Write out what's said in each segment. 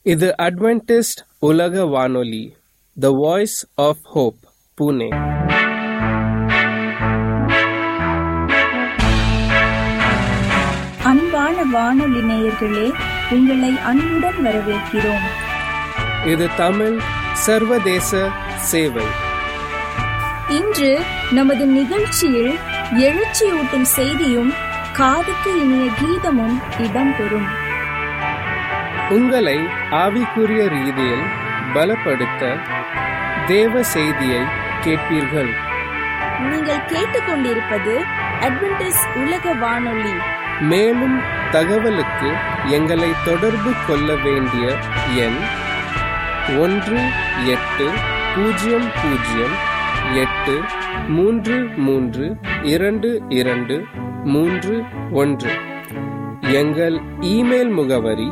இது அட்வென்டிஸ்ட் உலக வானொலி the voice of hope Pune அன்பான வானொலி நேயர்களே உங்களை அன்புடன் வரவேற்கிறோம் இது தமிழ் சர்வதேச சேவை இன்று நமது நிகழ்ச்சியில் எழுச்சியூட்டும் செய்தியும் காதுக்கு இனிய கீதமும் இடம்பெறும் உங்களை ஆவிக்குரிய ரீதியில் பலப்படுத்த தேவ செய்தியை கேட்பீர்கள் நீங்கள் கேட்டுக்கொண்டிருப்பது அட்வென்டிஸ் உலக வானொலி மேலும் தகவலுக்கு எங்களை தொடர்பு கொள்ள வேண்டிய எண் ஒன்று எட்டு பூஜ்ஜியம் பூஜ்ஜியம் எட்டு மூன்று மூன்று இரண்டு இரண்டு மூன்று ஒன்று எங்கள் இமெயில் முகவரி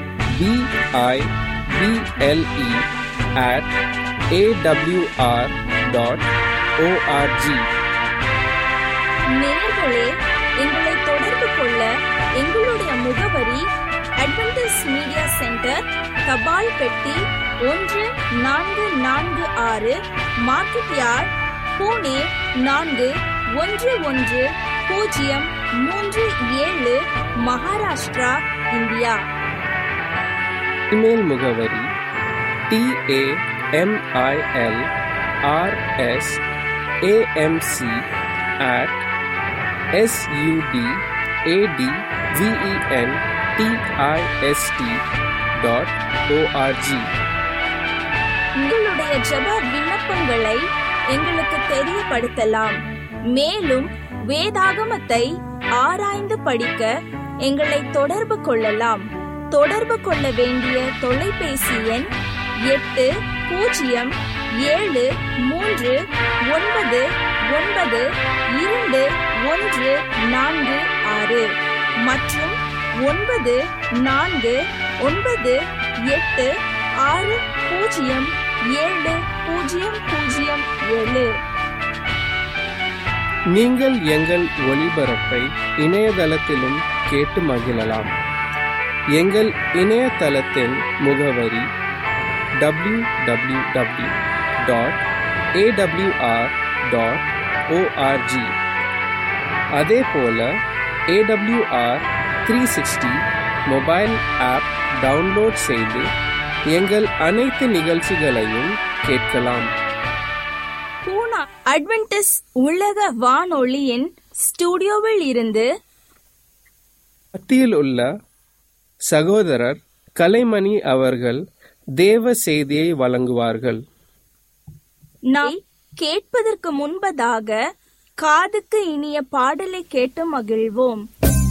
B I B L E at A W R dot O R G நேயர்களே எங்களை தொடர்பு கொள்ள எங்களுடைய முகவரி அட்வென்டிஸ் மீடியா சென்டர் தபால் பெட்டி ஒன்று நான்கு நான்கு ஆறு மார்க்கெட் யார்ட் பூனே நான்கு ஒன்று ஒன்று பூஜ்ஜியம் மூன்று ஏழு மகாராஷ்டிரா இந்தியா இமெயில் முகவரி T A M I L R S A M C at S U D A D V E N T I S T dot O R G உங்களுடைய ஜெப விண்ணப்பங்களை எங்களுக்கு தெரியப்படுத்தலாம் மேலும் வேதாகமத்தை ஆராய்ந்து படிக்க எங்களை தொடர்பு கொள்ளலாம் தொடர்பு கொள்ள வேண்டிய தொலைபேசி எண் எட்டு பூஜ்ஜியம் ஏழு மூன்று ஒன்பது ஒன்பது இரண்டு ஒன்று நான்கு ஆறு மற்றும் ஒன்பது நான்கு ஒன்பது எட்டு ஆறு பூஜ்ஜியம் ஏழு பூஜ்ஜியம் பூஜ்ஜியம் ஏழு நீங்கள் எங்கள் ஒளிபரப்பை இணையதளத்திலும் கேட்டு மகிழலாம் எங்கள் இணையதளத்தின் முகவரி W W W dot A W R dot O R G அதே போல A W R three sixty mobile app download செய்து எங்கள் அனைத்து நிகழ்ச்சிகளையும் கேட்கலாம் பூனா அட்வென்டிஸ் உலக வானொலியின் ஸ்டுடியோவில் இருந்து மத்தியில் உள்ள சகோதரர் கலைமணி அவர்கள் தேவ செய்தியை வழங்குவார்கள் நாம் கேட்பதற்கு முன்பதாக காதுக்கு இனிய பாடலை கேட்டு மகிழ்வோம்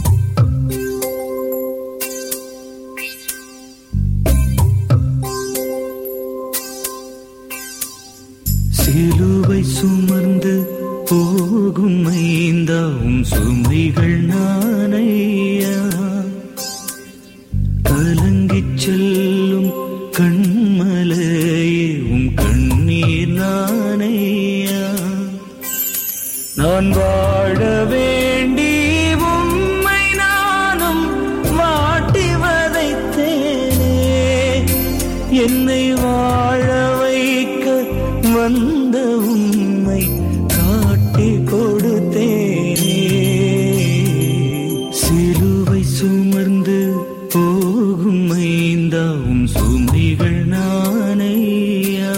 சிலுவை சுமர்ந்து போகும் ஐந்தாவும் சுமைகள் நானையா கலங்கிச் செல்லும் கண்மலையே உம் கண்ணீர் நானையா நான் வாழ வேண்டி உம்மை நானும் மாட்டி வதைத்தேனே என்னை வாழ வைக்க வந்த உம்மை காட்டி கொடுத்தேனே சிலுவை சுமர்ந்து போகும் ஐந்தாவும் சுமைகள் நானையா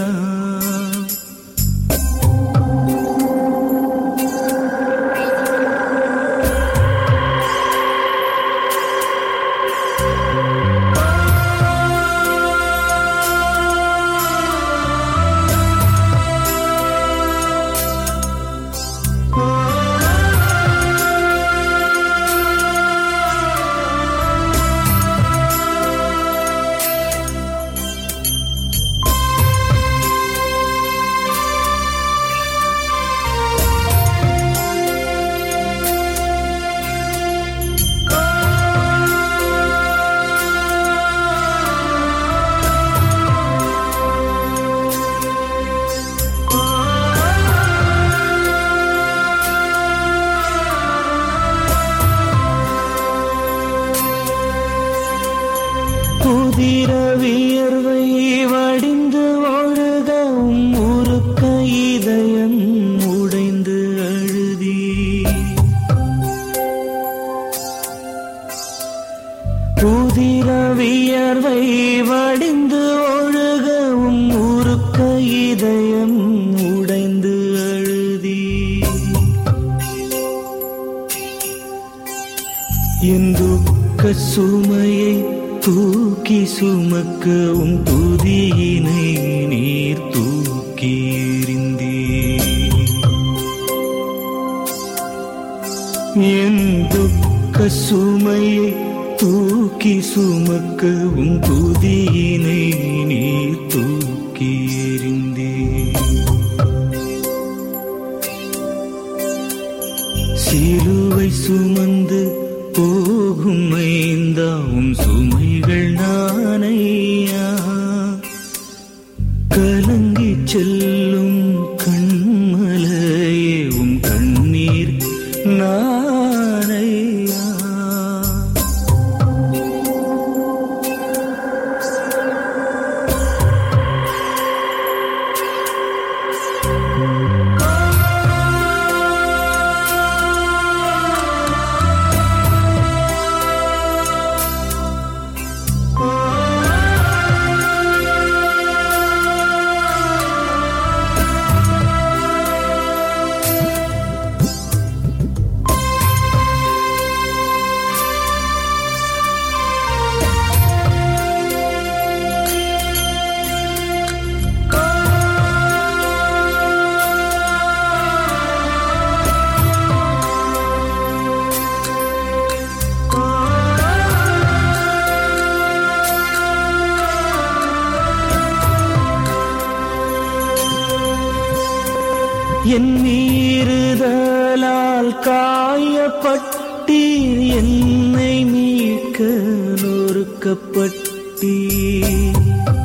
சுமையை தூக்கி சுமக்கவும் துதியினை நீர் தூக்கி எறிந்தீர் என் துக்க சுமையை தூக்கி சுமக்கவும் துதியினை நீர் தூக்கி எறிந்தீர் சிலுவை சுமந்து போகும் ஐந்தாவும் சுமைகள் நானையா கலங்கி செல்லும் கண்மலையே உம் கண்ணீர் நானையா என் மீறுதலால் காயப்பட்டீர் என்னை மீட்க நொறுக்கப்பட்டீர்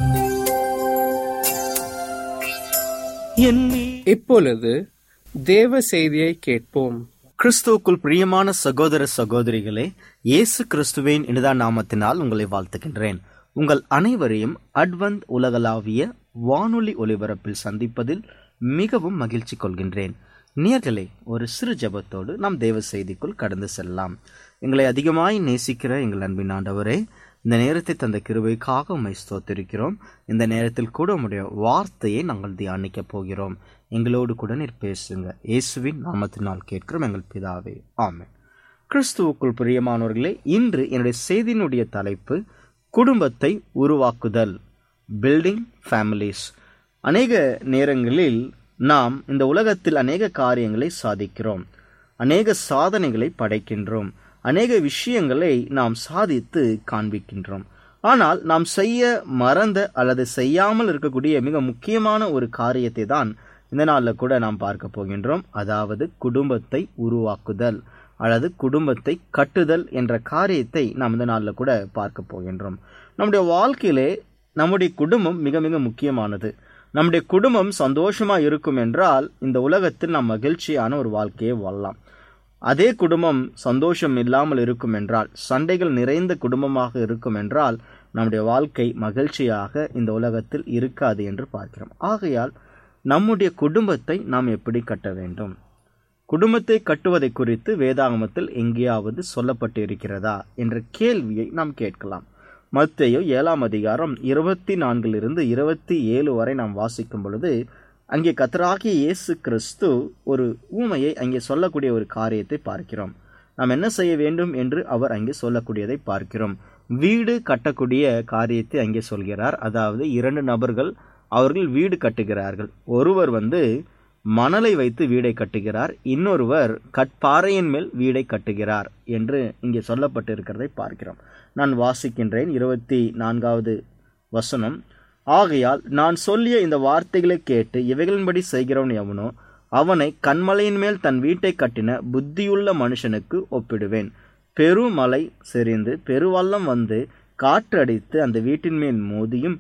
என் மீ- இப்பொழுது தேவ செய்தியை கேட்போம் கிறிஸ்துவுக்குள் பிரியமான சகோதர சகோதரிகளே இயேசு கிறிஸ்துவின் இனிதா நாமத்தினால் உங்களை வாழ்த்துகின்றேன் உங்கள் அனைவரையும் அட்வந்த் உலகளாவிய வானொலி ஒலிபரப்பில் சந்திப்பதில் மிகவும் மகிழ்ச்சி கொள்கின்றேன் நேர்களே ஒரு சிறு ஜெபத்தோடு நாம் தேவ செய்திக்குள் கடந்து செல்லலாம் எங்களை அதிகமாய் நேசிக்கிற எங்கள் அன்பின் ஆண்டவரே இந்த நேரத்தை தந்த கிருபைக்காக உம்மை ஸ்தோத்திருக்கிறோம் இந்த நேரத்தில் கூட உம்முடைய வார்த்தையை நாங்கள் தியானிக்க போகிறோம் எங்களோடு கூட நீர் பேசுங்க இயேசுவின் நாமத்தினால் கேட்கிறோம் எங்கள் பிதாவே ஆமென் கிறிஸ்துவுக்குள் பிரியமானவர்களே இன்று என்னுடைய செய்தியினுடைய தலைப்பு குடும்பத்தை உருவாக்குதல் பில்டிங் ஃபேமிலிஸ் அநேக நேரங்களில் நாம் இந்த உலகத்தில் அநேக காரியங்களை சாதிக்கிறோம் அநேக சாதனைகளை படைக்கின்றோம் அநேக விஷயங்களை நாம் சாதித்து காண்பிக்கின்றோம் ஆனால் நாம் செய்ய மறந்த அல்லது செய்யாமல் இருக்கக்கூடிய மிக முக்கியமான ஒரு காரியத்தை தான் இந்த நாளில் கூட நாம் பார்க்க போகின்றோம் அதாவது குடும்பத்தை உருவாக்குதல் அல்லது குடும்பத்தை கட்டுதல் என்ற காரியத்தை நாம் இந்த நாளில் கூட பார்க்க போகின்றோம் நம்முடைய வாழ்க்கையிலே நம்முடைய குடும்பம் மிக மிக முக்கியமானது நம்முடைய குடும்பம் சந்தோஷமா இருக்கும் என்றால் இந்த உலகத்தில் நாம் மகிழ்ச்சியான ஒரு வாழ்க்கையை வாழலாம் அதே குடும்பம் சந்தோஷம் இல்லாமல் இருக்கும் என்றால் சண்டைகள் நிறைந்த குடும்பமாக இருக்கும் என்றால் நம்முடைய வாழ்க்கை மகிழ்ச்சியாக இந்த உலகத்தில் இருக்காது என்று பார்க்கிறோம் ஆகையால் நம்முடைய குடும்பத்தை நாம் எப்படி கட்ட வேண்டும் குடும்பத்தை கட்டுவதை குறித்து வேதாகமத்தில் எங்கேயாவது சொல்லப்பட்டு இருக்கிறதா என்ற கேள்வியை நாம் கேட்கலாம் மத்தேயு ஏழாம் அதிகாரம் இருபத்தி நான்கிலிருந்து இருபத்தி ஏழு வரை நாம் வாசிக்கும் பொழுது அங்கே கத்தராகிய இயேசு கிறிஸ்து ஒரு ஊமையை அங்கே சொல்லக்கூடிய ஒரு காரியத்தை பார்க்கிறோம் நாம் என்ன செய்ய வேண்டும் என்று அவர் அங்கே சொல்லக்கூடியதை பார்க்கிறோம் வீடு கட்டக்கூடிய காரியத்தை அங்கே சொல்கிறார் அதாவது இரண்டு நபர்கள் அவர்கள் வீடு கட்டுகிறார்கள் ஒருவர் வந்து மணலை வைத்து வீடை கட்டுகிறார் இன்னொருவர் கட்பாறையின் மேல் வீடை கட்டுகிறார் என்று இங்கே சொல்லப்பட்டிருக்கிறதை பார்க்கிறோம் நான் வாசிக்கின்றேன் இருபத்தி நான்காவது வசனம் ஆகையால் நான் சொல்லிய இந்த வார்த்தைகளை கேட்டு இவைகளின்படி செய்கிறவன் எவனோ அவனை கண்மலையின் மேல் தன் வீட்டை கட்டின புத்தியுள்ள மனுஷனுக்கு ஒப்பிடுவேன் பெருமலை செறிந்து பெருவள்ளம் வந்து காற்றடித்து அந்த வீட்டின் மேல் மோதியும்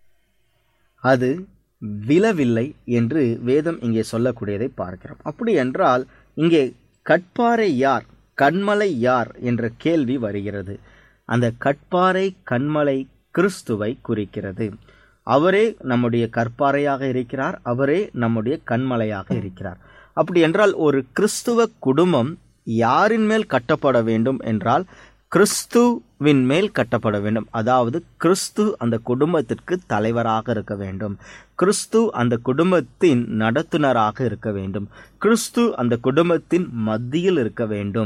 அது விழவில்லை என்று வேதம் இங்கே சொல்லக்கூடியதை பார்க்கிறோம் அப்படி என்றால் இங்கே கட்பாறை யார் கண்மலை யார் என்ற கேள்வி வருகிறது அந்த கட்பாறை கண்மலை கிறிஸ்துவை குறிக்கிறது அவரே நம்முடைய கற்பாறையாக இருக்கிறார் அவரே நம்முடைய கண்மலையாக இருக்கிறார் அப்படி என்றால் ஒரு கிறிஸ்துவ குடும்பம் யாரின் மேல் கட்டப்பட வேண்டும் என்றால் கிறிஸ்துவின் மேல் கட்டப்பட வேண்டும் அதாவது கிறிஸ்து அந்த குடும்பத்திற்கு தலைவராக இருக்க வேண்டும் கிறிஸ்து அந்த குடும்பத்தின் நடத்துனராக இருக்க வேண்டும் கிறிஸ்து அந்த குடும்பத்தின் மத்தியில் இருக்க வேண்டும்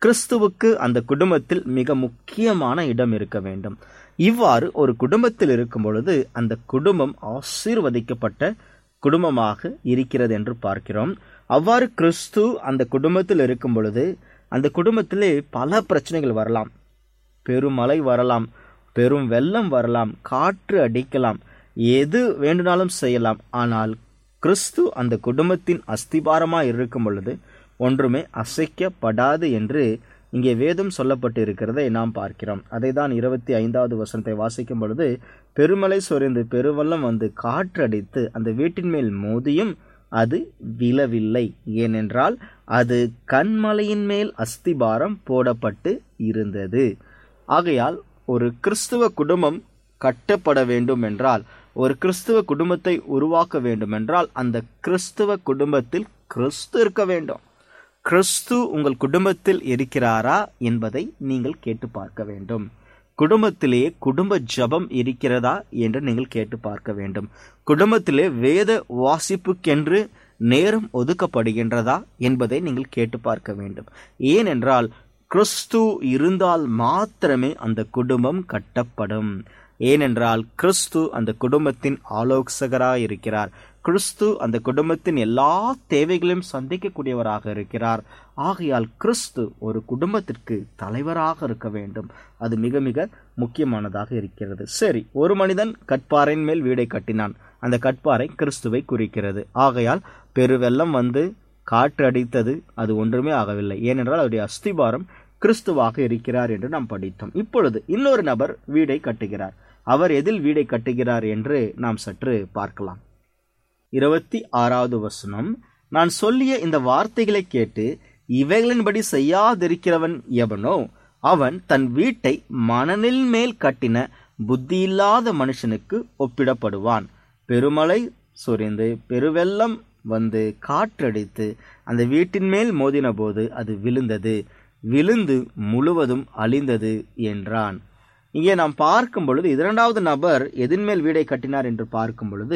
கிறிஸ்துவுக்கு அந்த குடும்பத்தில் மிக முக்கியமான இடம் இருக்க வேண்டும் இவ்வாறு ஒரு குடும்பத்தில் இருக்கும் பொழுது அந்த குடும்பம் ஆசீர்வதிக்கப்பட்ட குடும்பமாக இருக்கிறது என்று பார்க்கிறோம் அவ்வாறு கிறிஸ்து அந்த குடும்பத்தில் இருக்கும் பொழுது அந்த குடும்பத்திலே பல பிரச்சனைகள் வரலாம் பெருமழை வரலாம் பெரும் வெள்ளம் வரலாம் காற்று அடிக்கலாம் எது வேண்டுனாலும் செய்யலாம் ஆனால் கிறிஸ்து அந்த குடும்பத்தின் அஸ்திபாரமாக இருக்கும் பொழுது ஒன்றுமே அசைக்கப்படாது என்று இங்கே வேதம் சொல்லப்பட்டு இருக்கிறதை நாம் பார்க்கிறோம் அதை தான் இருபத்தி ஐந்தாவது வசனத்தை வாசிக்கும் பொழுது பெருமலை சொரிந்து பெருவெள்ளம் வந்து காற்றடித்து அந்த வீட்டின் மேல் மோதியும் அது விழவில்லை ஏனென்றால் அது கண்மலையின் மேல் அஸ்திபாரம் போடப்பட்டு இருந்தது ஆகையால் ஒரு கிறிஸ்துவ குடும்பம் கட்டப்பட வேண்டும் என்றால் ஒரு கிறிஸ்துவ குடும்பத்தை உருவாக்க வேண்டும் என்றால் அந்த கிறிஸ்துவ குடும்பத்தில் கிறிஸ்து இருக்க வேண்டும் கிறிஸ்து உங்கள் குடும்பத்தில் இருக்கிறாரா என்பதை நீங்கள் கேட்டு பார்க்க வேண்டும் குடும்பத்திலேயே குடும்ப ஜபம் இருக்கிறதா என்று நீங்கள் கேட்டு பார்க்க வேண்டும் குடும்பத்திலே வேத வாசிப்புக்கென்று நேரம் ஒதுக்கப்படுகின்றதா என்பதை நீங்கள் கேட்டு பார்க்க வேண்டும் ஏனென்றால் கிறிஸ்து இருந்தால் மாத்திரமே அந்த குடும்பம் கட்டப்படும் ஏனென்றால் கிறிஸ்து அந்த குடும்பத்தின் ஆலோசகராக இருக்கிறார் கிறிஸ்து அந்த குடும்பத்தின் எல்லா தேவைகளையும் சந்திக்கக்கூடியவராக இருக்கிறார் ஆகையால் கிறிஸ்து ஒரு குடும்பத்திற்கு தலைவராக இருக்க வேண்டும் அது மிக மிக முக்கியமானதாக இருக்கிறது சரி ஒரு மனிதன் கட்பாறையின் மேல் வீடை கட்டினான் அந்த கட்பாறை கிறிஸ்துவை குறிக்கிறது ஆகையால் பெருவெள்ளம் வந்து காற்று அடித்தது அது ஒன்றுமே ஆகவில்லை ஏனென்றால் அவருடைய அஸ்திபாரம் கிறிஸ்துவாக இருக்கிறார் என்று நாம் படித்தோம் இப்பொழுது இன்னொரு நபர் வீடை கட்டுகிறார் அவர் எதில் வீடை கட்டுகிறார் என்று நாம் சற்று பார்க்கலாம் இருபத்தி ஆறாவது வசனம் நான் சொல்லிய இந்த வார்த்தைகளை கேட்டு இவைகளின்படி செய்யாதிருக்கிறவன் எவனோ அவன் தன் வீட்டை மணலில் மேல் கட்டின புத்தியில்லாத மனுஷனுக்கு ஒப்பிடப்படுவான் பெருமழை சொரிந்து பெருவெள்ளம் வந்து காற்றடித்து அந்த வீட்டின் மேல் மோதின போது அது விழுந்தது விழுந்து முழுவதும் அழிந்தது என்றான் இங்கே நாம் பார்க்கும் பொழுது இரண்டாவது நபர் எதின் மேல் வீடை கட்டினார் என்று பார்க்கும் பொழுது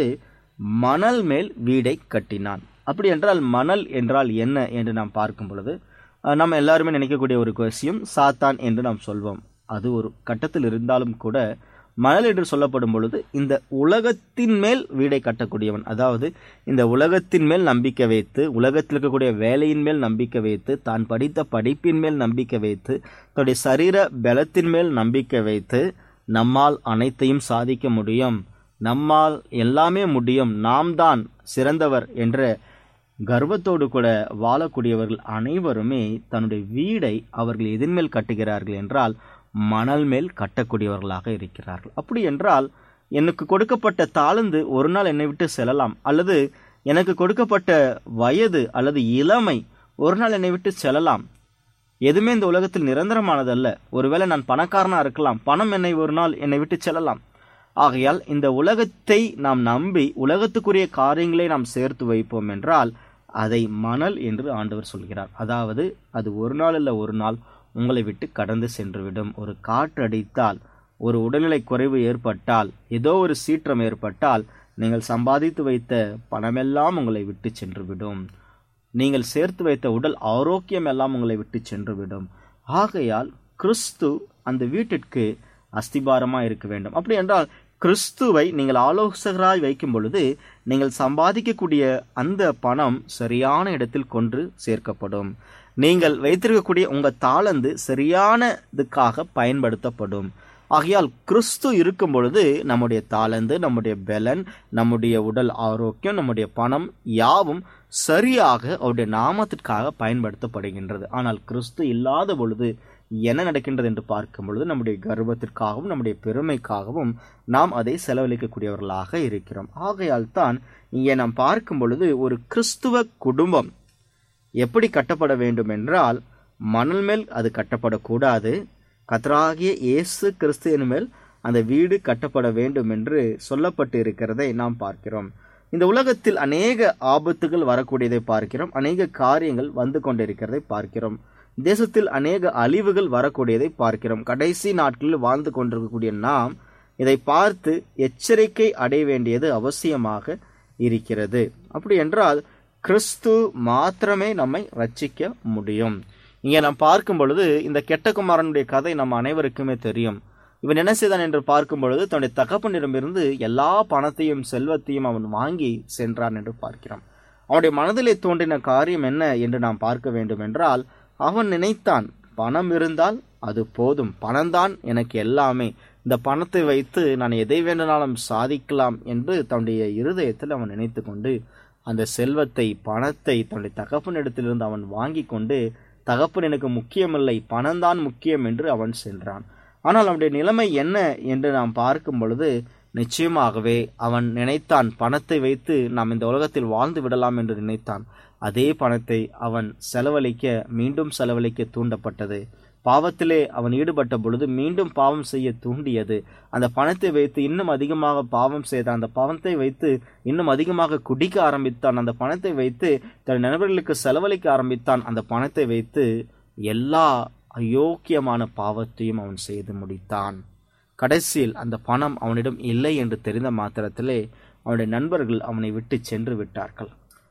மணல் மேல் வீடை கட்டினான் அப்படி என்றால் மணல் என்றால் என்ன என்று நாம் பார்க்கும் பொழுது அஹ், நம்ம எல்லாருமே நினைக்கக்கூடிய ஒரு விஷயம் சாத்தான் என்று நாம் சொல்வோம் அது ஒரு கட்டத்தில் இருந்தாலும் கூட மணல் என்று சொல்லப்படும் பொழுது இந்த உலகத்தின் மேல் வீடை கட்டக்கூடியவன் அதாவது இந்த உலகத்தின் மேல் நம்பிக்கை வைத்து உலகத்தில் இருக்கக்கூடிய வேலையின் மேல் நம்பிக்கை வைத்து தான் படித்த படிப்பின் மேல் நம்பிக்கை வைத்து தன்னுடைய சரீர பலத்தின் மேல் நம்பிக்கை வைத்து நம்மால் அனைத்தையும் சாதிக்க முடியும் நம்மால் எல்லாமே முடியும் நாம் தான் சிறந்தவர் என்ற கர்வத்தோடு கூட வாழக்கூடியவர்கள் அனைவருமே தன்னுடைய வீடை அவர்கள் எதின்மேல் கட்டுகிறார்கள் என்றால் மணல் மேல் கட்டக்கூடியவர்களாக இருக்கிறார்கள் அப்படி என்றால் எனக்கு கொடுக்கப்பட்ட தாளந்து ஒரு நாள் என்னை விட்டு செல்லலாம் அல்லது எனக்கு கொடுக்கப்பட்ட வயது அல்லது இளமை ஒரு நாள் என்னை விட்டு செல்லலாம் எதுவுமே இந்த உலகத்தில் நிரந்தரமானதல்ல ஒருவேளை நான் பணக்காரனா இருக்கலாம் பணம் என்னை ஒரு நாள் என்னை விட்டு செல்லலாம் ஆகையால் இந்த உலகத்தை நாம் நம்பி உலகத்துக்குரிய காரியங்களை நாம் சேர்த்து வைப்போம் என்றால் அதை மணல் என்று ஆண்டவர் சொல்கிறார் அதாவது அது ஒரு நாள் இல்ல ஒரு நாள் உங்களை விட்டு கடந்து சென்றுவிடும் ஒரு காற்று அடித்தால் ஒரு உடல்நிலை குறைவு ஏற்பட்டால் ஏதோ ஒரு சீற்றம் ஏற்பட்டால் நீங்கள் சம்பாதித்து வைத்த பணமெல்லாம் உங்களை விட்டு சென்றுவிடும் நீங்கள் சேர்த்து வைத்த உடல் ஆரோக்கியம் எல்லாம் உங்களை விட்டு சென்றுவிடும் ஆகையால் கிறிஸ்து அந்த வீட்டிற்கு அஸ்திபாரமா இருக்க வேண்டும் அப்படி என்றால் கிறிஸ்துவை நீங்கள் ஆலோசகராய் வைக்கும் பொழுது நீங்கள் சம்பாதிக்கக்கூடிய அந்த பணம் சரியான இடத்தில் கொண்டு சேர்க்கப்படும் நீங்கள் வைத்திருக்கக்கூடிய உங்க தாளந்து சரியானதுக்காக பயன்படுத்தப்படும் ஆகையால் கிறிஸ்து இருக்கும் பொழுது நம்முடைய தாளந்து நம்முடைய பலன் நம்முடைய உடல் ஆரோக்கியம் நம்முடைய பணம் யாவும் சரியாக அவருடைய நாமத்திற்காக பயன்படுத்தப்படுகின்றது ஆனால் கிறிஸ்து இல்லாத பொழுது என்ன நடக்கின்றது என்று பார்க்கும் பொழுது நம்முடைய கர்வத்திற்காகவும் நம்முடைய பெருமைக்காகவும் நாம் அதை செலவழிக்கக்கூடியவர்களாக இருக்கிறோம் ஆகையால் தான் இங்கே நாம் பார்க்கும் பொழுது ஒரு கிறிஸ்துவ குடும்பம் எப்படி கட்டப்பட வேண்டும் என்றால் மணல் மேல் அது கட்டப்படக்கூடாது கத்தராகிய இயேசு கிறிஸ்து மேல் அந்த வீடு கட்டப்பட வேண்டும் என்று சொல்லப்பட்டு இருக்கிறதை நாம் பார்க்கிறோம் இந்த உலகத்தில் அநேக ஆபத்துகள் வரக்கூடியதை பார்க்கிறோம் அநேக காரியங்கள் வந்து கொண்டிருக்கிறதை பார்க்கிறோம் தேசத்தில் அநேக அழிவுகள் வரக்கூடியதை பார்க்கிறோம் கடைசி நாட்களில் வாழ்ந்து கொண்டிருக்கக்கூடிய நாம் இதை பார்த்து எச்சரிக்கை அடைய வேண்டியது அவசியமாக இருக்கிறது அப்படி என்றால் கிறிஸ்து மாத்திரமே நம்மை ரட்சிக்க முடியும் இங்கே நாம் பார்க்கும் பொழுது இந்த கெட்ட குமாரனுடைய கதை நம்ம அனைவருக்குமே தெரியும் இவன் என்ன செய்தான் என்று பார்க்கும் பொழுது தன்னுடைய தகப்பனிடமிருந்து எல்லா பணத்தையும் செல்வத்தையும் அவன் வாங்கி சென்றான் என்று பார்க்கிறோம் அவனுடைய மனதிலே தோன்றின காரியம் என்ன என்று நாம் பார்க்க வேண்டும் என்றால் அவன் நினைத்தான் பணம் இருந்தால் அது போதும் பணம்தான் எனக்கு எல்லாமே இந்த பணத்தை வைத்து நான் எதை வேண்டுமானாலும் சாதிக்கலாம் என்று தன்னுடைய இருதயத்தில் அவன் நினைத்து கொண்டு அந்த செல்வத்தை பணத்தை தன்னுடைய தகப்பனிடத்திலிருந்து அவன் வாங்கி கொண்டு தகப்பன் எனக்கு முக்கியமில்லை பணம்தான் முக்கியம் என்று அவன் சென்றான் ஆனால் அவனுடைய நிலைமை என்ன என்று நாம் பார்க்கும் பொழுது நிச்சயமாகவே அவன் நினைத்தான் பணத்தை வைத்து நாம் இந்த உலகத்தில் வாழ்ந்து விடலாம் என்று நினைத்தான் அதே பணத்தை அவன் செலவழிக்க மீண்டும் செலவழிக்க தூண்டப்பட்டது பாவத்திலே அவன் ஈடுபட்ட பொழுது மீண்டும் பாவம் செய்ய தூண்டியது அந்த பணத்தை வைத்து இன்னும் அதிகமாக பாவம் செய்தான் அந்த பணத்தை வைத்து இன்னும் அதிகமாக குடிக்க ஆரம்பித்தான் அந்த பணத்தை வைத்து தன் நண்பர்களுக்கு செலவழிக்க ஆரம்பித்தான் அந்த பணத்தை வைத்து எல்லா அயோக்கியமான பாவத்தையும் அவன் செய்து முடித்தான் கடைசியில் அந்த பணம் அவனிடம் இல்லை என்று தெரிந்த மாத்திரத்திலே அவனுடைய நண்பர்கள் அவனை விட்டு சென்று விட்டார்கள்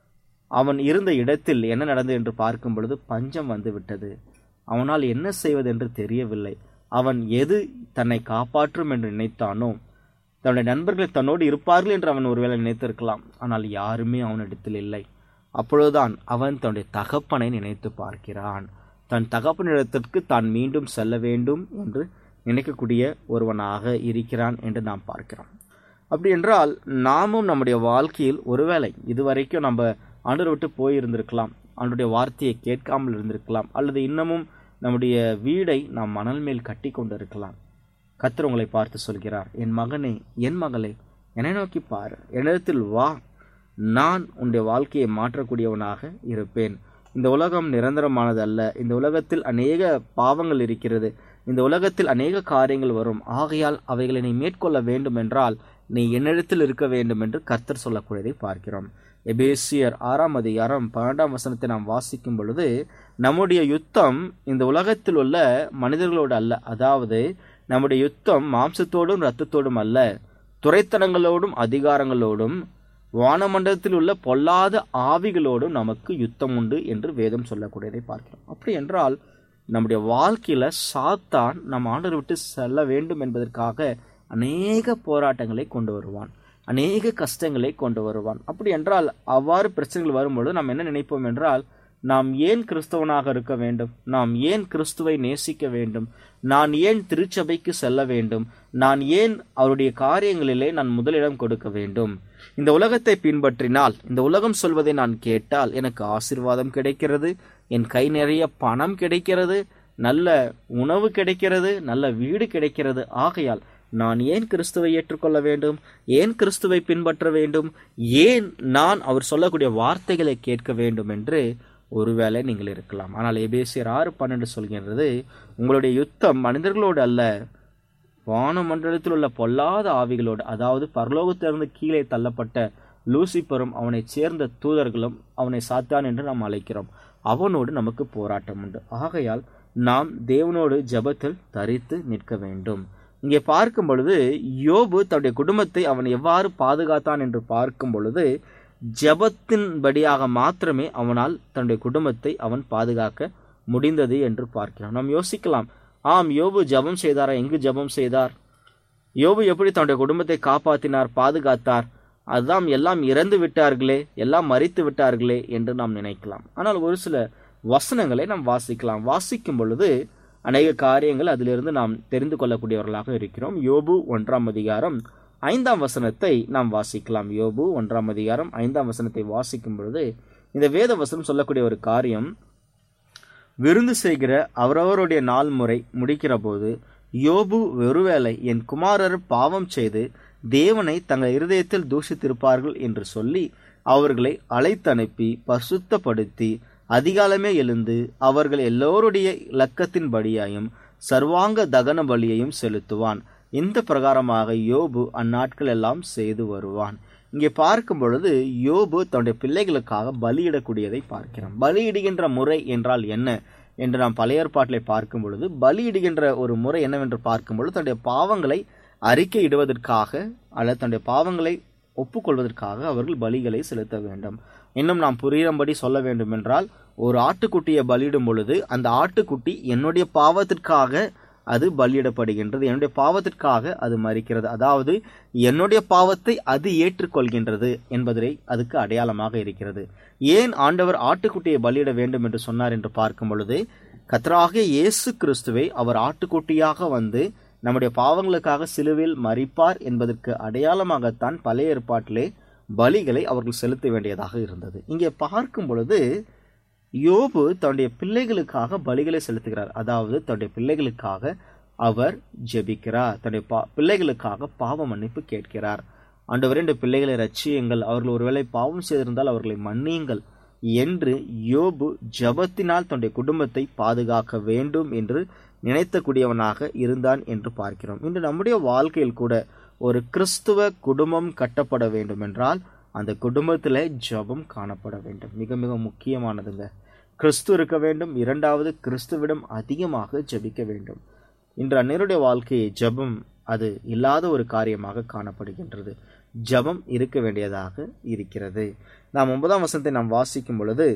அவன் இருந்த இடத்தில் என்ன நடந்தது என்று பார்க்கும் பொழுது பஞ்சம் வந்து விட்டது அவனால் என்ன செய்வதென்று தெரியவில்லை அவன் எது தன்னை காப்பாற்றும் என்று நினைத்தானோ தன்னுடைய நண்பர்கள் தன்னோடு இருப்பார்கள் என்று அவன் ஒருவேளை நினைத்திருக்கலாம் ஆனால் யாருமே அவனிடத்தில் இல்லை அப்பொழுதுதான் அவன் தன்னுடைய தகப்பனை நினைத்து பார்க்கிறான் தன் தகப்பனிடத்திற்கு தான் மீண்டும் செல்ல வேண்டும் என்று நினைக்கக்கூடிய ஒருவனாக இருக்கிறான் என்று நாம் பார்க்கிறோம் அப்படி என்றால் நாமும் நம்முடைய வாழ்க்கையில் ஒருவேளை இதுவரைக்கும் நம்ம ஆண்டவர் விட்டு போயிருந்திருக்கலாம் அவனுடைய வார்த்தையை கேட்காமல் இருந்திருக்கலாம் அல்லது இன்னமும் நம்முடைய வீடை நாம் மணல் மேல் கட்டி கொண்டிருக்கலாம் கத்தர் உங்களை பார்த்து சொல்கிறார் என் மகனே என் மகளே என்னை நோக்கி பார் என்னிடத்தில் வா நான் உன்னுடைய வாழ்க்கையை மாற்றக்கூடியவனாக இருப்பேன் இந்த உலகம் நிரந்தரமானது அல்ல இந்த உலகத்தில் அநேக பாவங்கள் இருக்கிறது இந்த உலகத்தில் அநேக காரியங்கள் வரும் ஆகையால் அவைகளை நீ மேற்கொள்ள வேண்டும் என்றால் நீ என்னிடத்தில் இருக்க வேண்டும் என்று கர்த்தர் சொல்லக்கூடியதை பார்க்கிறோம் எபேசியர் ஆறாம் அதிகாரம் பன்னெண்டாம் வசனத்தை நாம் வாசிக்கும் பொழுது நம்முடைய யுத்தம் இந்த உலகத்தில் உள்ள மனிதர்களோடு அல்ல அதாவது நம்முடைய யுத்தம் மாம்சத்தோடும் இரத்தத்தோடும் அல்ல துறைத்தனங்களோடும் அதிகாரங்களோடும் வானமண்டலத்தில் உள்ள பொல்லாத ஆவிகளோடும் நமக்கு யுத்தம் உண்டு என்று வேதம் சொல்லக்கூடியதை பார்க்கிறோம் அப்படி என்றால் நம்முடைய வாழ்க்கையில சாத்தான் நம் ஆண்டவர் விட்டு செல்ல வேண்டும் என்பதற்காக அநேக போராட்டங்களை கொண்டு வருவான் அநேக கஷ்டங்களை கொண்டு வருவான் அப்படி என்றால் அவ்வாறு பிரச்சனைகள் வரும்பொழுது நாம் என்ன நினைப்போம் என்றால் நாம் ஏன் கிறிஸ்தவனாக இருக்க வேண்டும் நாம் ஏன் கிறிஸ்துவை நேசிக்க வேண்டும் நான் ஏன் திருச்சபைக்கு செல்ல வேண்டும் நான் ஏன் அவருடைய காரியங்களிலே நான் முதலிடம் கொடுக்க வேண்டும் இந்த உலகத்தை பின்பற்றினால் இந்த உலகம் சொல்வதை நான் கேட்டால் எனக்கு ஆசிர்வாதம் கிடைக்கிறது என் கை நிறைய பணம் கிடைக்கிறது நல்ல உணவு கிடைக்கிறது நல்ல வீடு கிடைக்கிறது ஆகையால் நான் ஏன் கிறிஸ்துவை ஏற்றுக்கொள்ள வேண்டும் ஏன் கிறிஸ்துவை பின்பற்ற வேண்டும் ஏன் நான் அவர் சொல்லக்கூடிய வார்த்தைகளை கேட்க வேண்டும் என்று ஒருவேளை நீங்கள் இருக்கலாம் ஆனால் எபேசியர் ஆறு பன்னெண்டு சொல்கின்றது உங்களுடைய யுத்தம் மனிதர்களோடு அல்ல வானமண்டலத்தில் உள்ள பொல்லாத ஆவிகளோடு அதாவது பரலோகத்திலிருந்து கீழே தள்ளப்பட்ட லூசிபரும் அவனைச் சேர்ந்த தூதர்களும் அவனை சாத்தான் என்று நாம் அழைக்கிறோம் அவனோடு நமக்கு போராட்டம் உண்டு ஆகையால் நாம் தேவனோடு ஜெபத்தில் தரித்து நிற்க வேண்டும் இங்கே பார்க்கும் பொழுது யோபு தன்னுடைய குடும்பத்தை அவன் எவ்வாறு பாதுகாத்தான் என்று பார்க்கும் பொழுது ஜெபத்தின்படியாக மாத்திரமே அவனால் தன்னுடைய குடும்பத்தை அவன் பாதுகாக்க முடிந்தது என்று பார்க்கிறோம் நாம் யோசிக்கலாம் ஆம் யோபு ஜெபம் செய்தாரா எங்கு ஜெபம் செய்தார் யோபு எப்படி தன்னுடைய குடும்பத்தை காப்பாற்றினார் பாதுகாத்தார் அதுதான் எல்லாம் இறந்து விட்டார்களே எல்லாம் மறித்து விட்டார்களே என்று நாம் நினைக்கலாம் ஆனால் ஒரு சில வசனங்களை நாம் வாசிக்கலாம் வாசிக்கும் பொழுது அநேக காரியங்கள் அதிலிருந்து நாம் தெரிந்து கொள்ளக்கூடியவர்களாக இருக்கிறோம் யோபு ஒன்றாம் அதிகாரம் ஐந்தாம் வசனத்தை நாம் வாசிக்கலாம் யோபு ஒன்றாம் அதிகாரம் ஐந்தாம் வசனத்தை வாசிக்கும் பொழுது இந்த வேத வசனம் சொல்லக்கூடிய ஒரு காரியம் விருந்து செய்கிற அவரவருடைய நாள் முறை முடிக்கிற போது யோபு ஒருவேளை என் குமாரர் பாவம் செய்து தேவனை தங்கள் இருதயத்தில் தூஷித்திருப்பார்கள் என்று சொல்லி அவர்களை அழைத்தனுப்பி பசுத்தப்படுத்தி அதிகாலமே எழுந்து அவர்கள் எல்லோருடைய இலக்கத்தின்படியாயும் சர்வாங்க தகன பலியையும் செலுத்துவான் இந்த பிரகாரமாக யோபு அந்நாட்கள் எல்லாம் செய்து வருவான் இங்கே பார்க்கும் பொழுது யோபு தன்னுடைய பிள்ளைகளுக்காக பலியிடக்கூடியதை பார்க்கிறோம் பலியிடுகின்ற முறை என்றால் என்ன என்று நாம் பழைய ஏற்பாட்டிலே பார்க்கும் பொழுது பலியிடுகின்ற ஒரு முறை என்னவென்று பார்க்கும் பொழுது தன்னுடைய பாவங்களை அறிக்கையிடுவதற்காக அல்லது தன்னுடைய பாவங்களை ஒப்புக்கொள்வதற்காக அவர்கள் பலிகளை செலுத்த வேண்டும் இன்னும் நாம் புரியும்படி சொல்ல வேண்டும் என்றால் ஒரு ஆட்டுக்குட்டியை பலியிடும் பொழுது அந்த ஆட்டுக்குட்டி என்னுடைய பாவத்திற்காக அது பலியிடப்படுகின்றது என்னுடைய பாவத்திற்காக அது மறிக்கிறது அதாவது என்னுடைய பாவத்தை அது ஏற்றுக்கொள்கின்றது என்பதை அதுக்கு அடையாளமாக இருக்கிறது ஏன் ஆண்டவர் ஆட்டுக்குட்டியை பலியிட வேண்டும் என்று சொன்னார் என்று பார்க்கும் பொழுது கத்தராகிய இயேசு கிறிஸ்துவை அவர் ஆட்டுக்குட்டியாக வந்து நம்முடைய பாவங்களுக்காக சிலுவில் மறிப்பார் என்பதற்கு அடையாளமாகத்தான் பழைய ஏற்பாட்டிலே பலிகளை அவர்கள் செலுத்த வேண்டியதாக இருந்தது இங்கே பார்க்கும் பொழுது யோபு தன்னுடைய பிள்ளைகளுக்காக பலிகளை செலுத்துகிறார் அதாவது தன்னுடைய பிள்ளைகளுக்காக அவர் ஜெபிக்கிறார் தன்னுடைய பா பிள்ளைகளுக்காக பாவ மன்னிப்பு கேட்கிறார் ஆண்டவரே இந்த பிள்ளைகளை ரட்சியுங்கள் அவர்கள் ஒருவேளை பாவம் செய்திருந்தால் அவர்களை மன்னியுங்கள் என்று யோபு ஜபத்தினால் தன்னுடைய குடும்பத்தை பாதுகாக்க வேண்டும் என்று நினைத்தக்கூடியவனாக இருந்தான் என்று பார்க்கிறோம் இன்று நம்முடைய வாழ்க்கையில் கூட ஒரு கிறிஸ்துவ குடும்பம் கட்டப்பட வேண்டும் என்றால் அந்த குடும்பத்தில் ஜபம் காணப்பட வேண்டும் மிக மிக முக்கியமானதுங்க கிறிஸ்து இருக்க வேண்டும் இரண்டாவது கிறிஸ்துவிடம் அதிகமாக ஜபிக்க வேண்டும் இன்று அந்நேருடைய வாழ்க்கையை ஜபம் அது இல்லாத ஒரு காரியமாக காணப்படுகின்றது ஜபம் இருக்க வேண்டியதாக இருக்கிறது நாம் ஒன்பதாம் வசனத்தை நாம் வாசிக்கும் பொழுது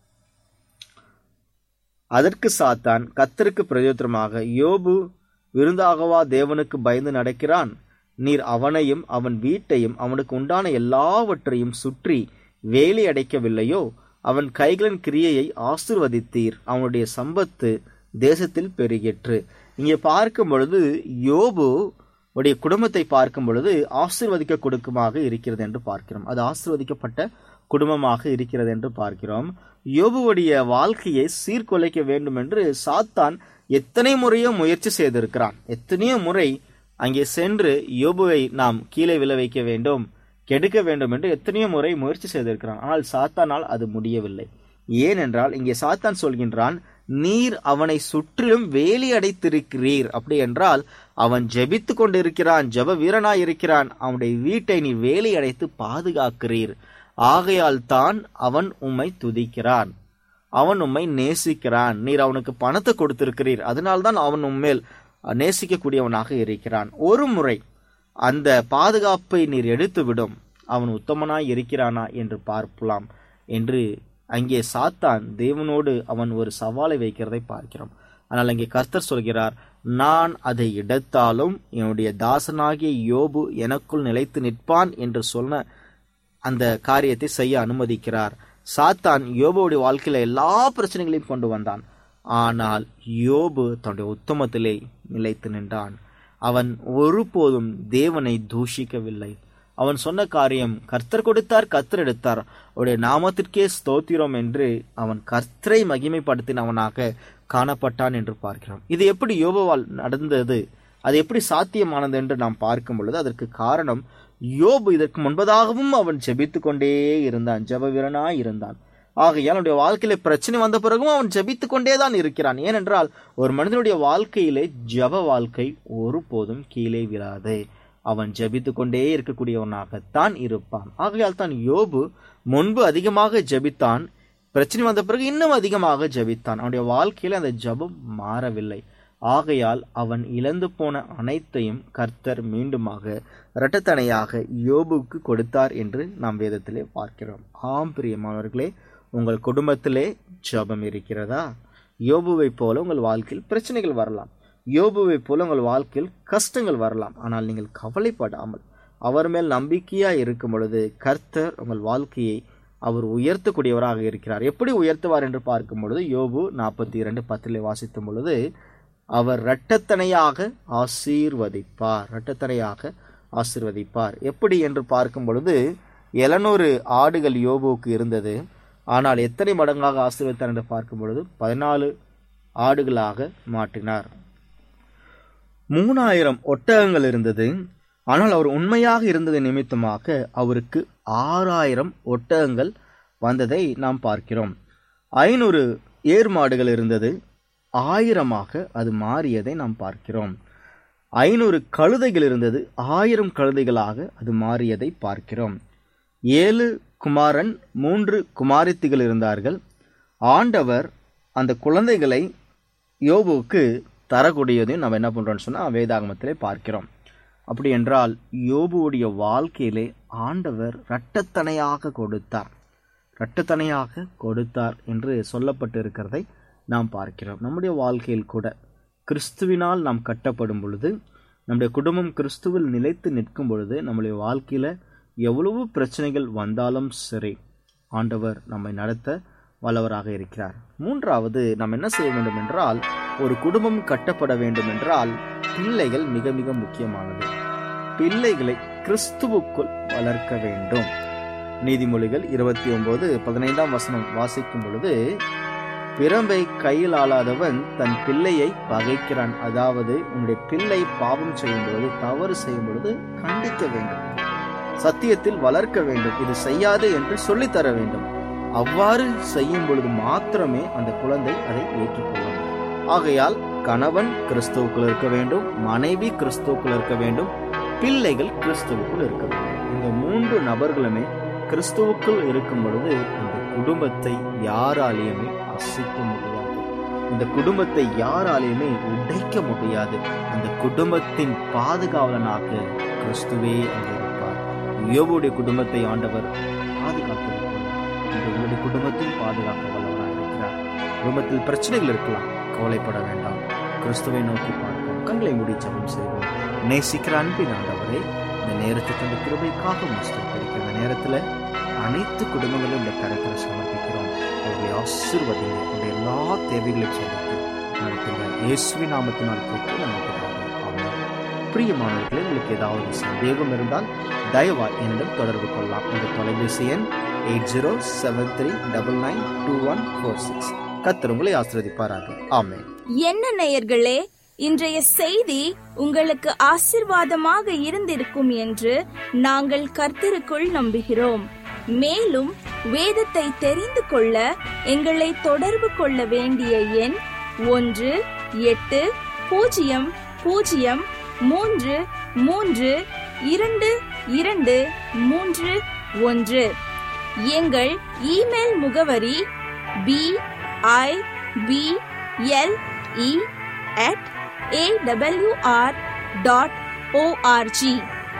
அதற்கு சாத்தான் கத்தருக்கு பிரயோஜனமாக யோபு விருந்தாகவா தேவனுக்கு பயந்து நடக்கிறான் நீர் அவனையும் அவன் வீட்டையும் அவனுக்கு உண்டான எல்லாவற்றையும் சுற்றி வேலி அடைக்கவில்லையோ அவன் கைகளின் கிரியையை ஆசிர்வதித்தீர் அவனுடைய சம்பத்து தேசத்தில் பெருகிற்று இங்கே பார்க்கும் பொழுது யோபு உடைய குடும்பத்தை பார்க்கும் பொழுது ஆசிர்வதிக்க குடும்பமாக இருக்கிறது என்று பார்க்கிறோம் அது ஆசிர்வதிக்கப்பட்ட குடும்பமாக இருக்கிறது என்று பார்க்கிறோம் யோபுவுடைய வாழ்க்கையை சீர்குலைக்க வேண்டும் என்று சாத்தான் எத்தனை முறையோ முயற்சி செய்திருக்கிறான் எத்தனையோ முறை அங்கே சென்று யோபுவை நாம் கீழே விழ வைக்க வேண்டும் கெடுக்க வேண்டும் என்று எத்தனையோ முறை முயற்சி செய்திருக்கிறான் ஆனால் சாத்தானால் அது முடியவில்லை ஏனென்றால் இங்கே சாத்தான் சொல்கின்றான் நீர் அவனை சுற்றிலும் வேலி அடைத்திருக்கிறீர் அப்படி என்றால் அவன் ஜெபித்து கொண்டிருக்கிறான் ஜெப வீரனாய் இருக்கிறான் அவனுடைய வீட்டை நீ வேலி அடைத்து பாதுகாக்கிறீர் ஆகையால் தான் அவன் உம்மை துதிக்கிறான் அவன் உம்மை நேசிக்கிறான் நீர் அவனுக்கு பணத்தை கொடுத்திருக்கிறீர் அதனால்தான் அவன் உம்மேல் நேசிக்கக்கூடியவனாக இருக்கிறான் ஒரு முறை அந்த பாதுகாப்பை நீர் எடுத்துவிடும் அவன் உத்தமனாய் இருக்கிறானா என்று பார்க்கலாம் என்று அங்கே சாத்தான் தேவனோடு அவன் ஒரு சவாலை வைக்கிறதை பார்க்கிறோம் ஆனால் அங்கே கர்த்தர் சொல்கிறார் நான் அதை எடுத்தாலும் என்னுடைய தாசனாகிய யோபு எனக்குள் நிலைத்து நிற்பான் என்று சொன்ன அந்த காரியத்தை செய்ய அனுமதிக்கிறார் சாத்தான் யோபுடைய வாழ்க்கையில எல்லா பிரச்சனைகளையும் கொண்டு வந்தான் ஆனால் யோபு தன்னுடைய உத்தமத்திலே நிலைத்து நின்றான் அவன் ஒருபோதும் தேவனை தூஷிக்கவில்லை அவன் சொன்ன காரியம் கர்த்தர் கொடுத்தார் கர்த்தர் எடுத்தார் அவருடைய நாமத்திற்கே ஸ்தோத்திரம் என்று அவன் கர்த்தரை மகிமைப்படுத்தினவனாக காணப்பட்டான் என்று பார்க்கிறோம் இது எப்படி யோபுவால் நடந்தது அது எப்படி சாத்தியமானது என்று நாம் பார்க்கும் பொழுது அதற்கு காரணம் யோபு இதற்கு முன்பதாகவும் அவன் ஜெபித்து கொண்டே இருந்தான் ஜெப வீரனாய் இருந்தான் ஆகையால் அவனுடைய வாழ்க்கையில பிரச்சனை வந்த பிறகும் அவன் ஜெபித்து கொண்டே தான் இருக்கிறான் ஏனென்றால் ஒரு மனிதனுடைய வாழ்க்கையிலே ஜப வாழ்க்கை ஒருபோதும் கீழே விழாது அவன் ஜெபித்து கொண்டே இருக்கக்கூடியவனாகத்தான் இருப்பான் ஆகையால் தான் யோபு முன்பு அதிகமாக ஜெபித்தான் பிரச்சனை வந்த பிறகு இன்னும் அதிகமாக ஜெபித்தான் அவனுடைய வாழ்க்கையில அந்த ஜபம் மாறவில்லை ஆகையால் அவன் இழந்து போன அனைத்தையும் கர்த்தர் மீண்டுமாக இரட்டத்தனையாக யோபுக்கு கொடுத்தார் என்று நாம் வேதத்திலே பார்க்கிறோம் ஆம் பிரியமானவர்களே உங்கள் குடும்பத்திலே ஜபம் இருக்கிறதா யோபுவை போல உங்கள் வாழ்க்கையில் பிரச்சனைகள் வரலாம் யோபுவை போல உங்கள் வாழ்க்கையில் கஷ்டங்கள் வரலாம் ஆனால் நீங்கள் கவலைப்படாமல் அவர் மேல் நம்பிக்கையா இருக்கும் பொழுது கர்த்தர் உங்கள் வாழ்க்கையை அவர் உயர்த்தக்கூடியவராக இருக்கிறார் எப்படி உயர்த்துவார் என்று பார்க்கும் பொழுது யோபு நாற்பத்தி இரண்டு பத்திலே வாசித்தும் பொழுது அவர் இரட்டத்தனையாக ஆசீர்வதிப்பார் இரட்டத்தனையாக ஆசீர்வதிப்பார் எப்படி என்று பார்க்கும் பொழுது எழுநூறு ஆடுகள் யோபுவுக்கு இருந்தது ஆனால் எத்தனை மடங்காக ஆசீர்வதித்தார் என்று பார்க்கும் பொழுது பதினாலு ஆடுகளாக மாற்றினார் மூணாயிரம் ஒட்டகங்கள் இருந்தது ஆனால் அவர் உண்மையாக இருந்தது நிமித்தமாக அவருக்கு ஆறாயிரம் ஒட்டகங்கள் வந்ததை நாம் பார்க்கிறோம் ஐநூறு ஏர் மாடுகள் இருந்தது ஆயிரமாக அது மாறியதை நாம் பார்க்கிறோம் ஐநூறு கழுதைகள் இருந்தது ஆயிரம் கழுதைகளாக அது மாறியதை பார்க்கிறோம் ஏழு குமாரன் மூன்று குமாரித்திகள் இருந்தார்கள் ஆண்டவர் அந்த குழந்தைகளை யோபுவுக்கு தரக்கூடியதையும் நம்ம என்ன பண்ணுறோம்னு சொன்னால் வேதாகமத்திலே பார்க்கிறோம் அப்படி என்றால் யோபுவுடைய வாழ்க்கையிலே ஆண்டவர் இரட்டத்தனையாக கொடுத்தார் இரட்டத்தனையாக கொடுத்தார் என்று சொல்லப்பட்டு இருக்கிறதை நாம் பார்க்கிறோம் நம்முடைய வாழ்க்கையில் கூட கிறிஸ்துவினால் நாம் கட்டப்படும் பொழுது நம்முடைய குடும்பம் கிறிஸ்துவில் நிலைத்து நிற்கும் பொழுது நம்முடைய வாழ்க்கையில் எவ்வளவு பிரச்சனைகள் வந்தாலும் சரி ஆண்டவர் நம்மை நடத்த வல்லவராக இருக்கிறார் மூன்றாவது நாம் என்ன செய்ய வேண்டும் என்றால் ஒரு குடும்பம் கட்டப்பட வேண்டும் என்றால் பிள்ளைகள் மிக மிக முக்கியமானது பிள்ளைகளை கிறிஸ்துவுக்குள் வளர்க்க வேண்டும் நீதிமொழிகள் இருபத்தி ஒன்பது பதினைந்தாம் வசனம் வாசிக்கும் பொழுது பிரம்பை கையில் ஆளாதவன் தன் பிள்ளையை பகைக்கிறான் அதாவது உன்னுடைய பிள்ளை பாவம் செய்யும் பொழுது தவறு செய்யும் பொழுது கண்டிக்க வேண்டும் சத்தியத்தில் வளர்க்க வேண்டும் இது செய்யாது என்று சொல்லித்தர வேண்டும் அவ்வாறு செய்யும் பொழுது மாத்திரமே அந்த குழந்தை அதை ஏற்றுக்கொள்ளும் ஆகையால் கணவன் கிறிஸ்துவுக்குள் இருக்க வேண்டும் மனைவி கிறிஸ்துவுக்குள் இருக்க வேண்டும் பிள்ளைகள் கிறிஸ்துவுக்குள் இருக்க வேண்டும் இந்த மூன்று நபர்களுமே கிறிஸ்துவுக்குள் இருக்கும் பொழுது இந்த குடும்பத்தை யாராலேயுமே அசைக்க முடியாது இந்த குடும்பத்தை யாராலேயுமே உடைக்க முடியாது அந்த குடும்பத்தின் பாதுகாவலனாக கிறிஸ்துவே அங்கே இருப்பார் யோபுடைய குடும்பத்தை ஆண்டவர் பாதுகாத்திருக்கிறார் இந்த உங்களுடைய குடும்பத்தை பாதுகாக்க வல்லவராக இருக்கிறார் குடும்பத்தில் பிரச்சனைகள் இருக்கலாம் கவலைப்பட வேண்டாம் கிறிஸ்துவை நோக்கி பார்ப்போம் கண்களை மூடி ஜெபம் செய்வோம் நேசிக்கிற அன்பின் ஆண்டவரே இந்த நேரத்துக்கு அந்த கிருபைக்காக முஸ்தரிக்கிற இந்த நேரத்தில் அனைத்து குடும்பங்களும் இந்த கரத்தில் சமர்ப்பிக்கிறோம் அவருடைய ஆசீர்வதிங்க அவருடைய எல்லா தேவைகளையும் சந்தித்து நடத்துங்க இயேசுவி நாமத்தினால் கேட்டு நமக்கு ஆமாம் பிரியமானவர்களே உங்களுக்கு ஏதாவது சந்தேகம் இருந்தால் தயவாய் என்னிடம் தொடர்பு கொள்ளலாம் இந்த தொலைபேசி எண் eight zero seven three double nine two one four six கத்தர் உங்களை ஆசிரதிப்பாராக ஆமென் என்ன நேயர்களே இன்றைய செய்தி உங்களுக்கு ஆசிர்வாதமாக இருந்திருக்கும் என்று நாங்கள் கர்த்தருக்குள் நம்புகிறோம் மேலும் வேதத்தை தெரிந்து கொள்ள எங்களை தொடர்பு கொள்ள வேண்டிய எண் ஒன்று எட்டு பூஜ்ஜியம் பூஜ்ஜியம் மூன்று மூன்று இரண்டு இரண்டு மூன்று ஒன்று எங்கள் இமெயில் முகவரி B I B L E at A W R dot O R G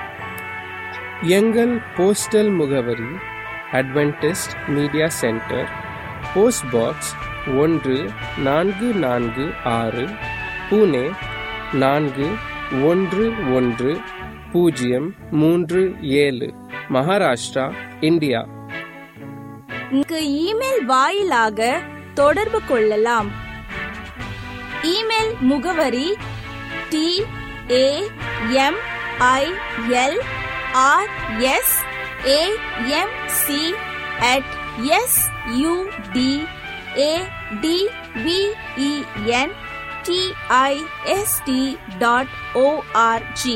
எங்கள் போஸ்டல் முகவரி Adventist media centre post box ஒன்று நான்கு நான்கு ஆறு புனே நான்கு ஒன்று ஒன்று பூஜ்ஜியம் மூன்று ஏழு மகாராஷ்டிரா இந்தியா இங்கு இமெயில் வாயிலாக தொடர்பு கொள்ளலாம் இமெயில் முகவரி T A M I L R S A M C at S U D A D V E N T I S T dot O R G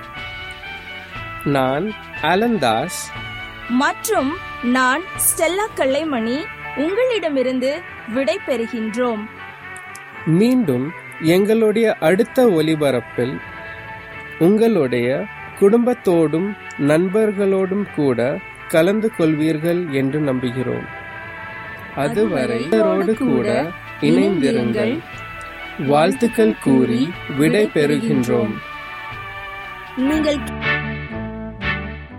நான் அலந்தாஸ் மற்றும் நான் ஸ்டெல்லா கல்லைமணி உங்களிடமிருந்து விடை பெறுகின்றோம் மீண்டும் எங்களுடைய அடுத்த ஒலிபரப்பில் உங்களுடைய குடும்பத்தோடும் நண்பர்களோடும் கூட கலந்து கொள்வீர்கள் என்று நம்புகிறோம் அதுவரை இவரோடு கூட இணைந்திருங்கள் வாழ்த்துக்கள் கூறி விடை பெறுகின்றோம் நீங்கள்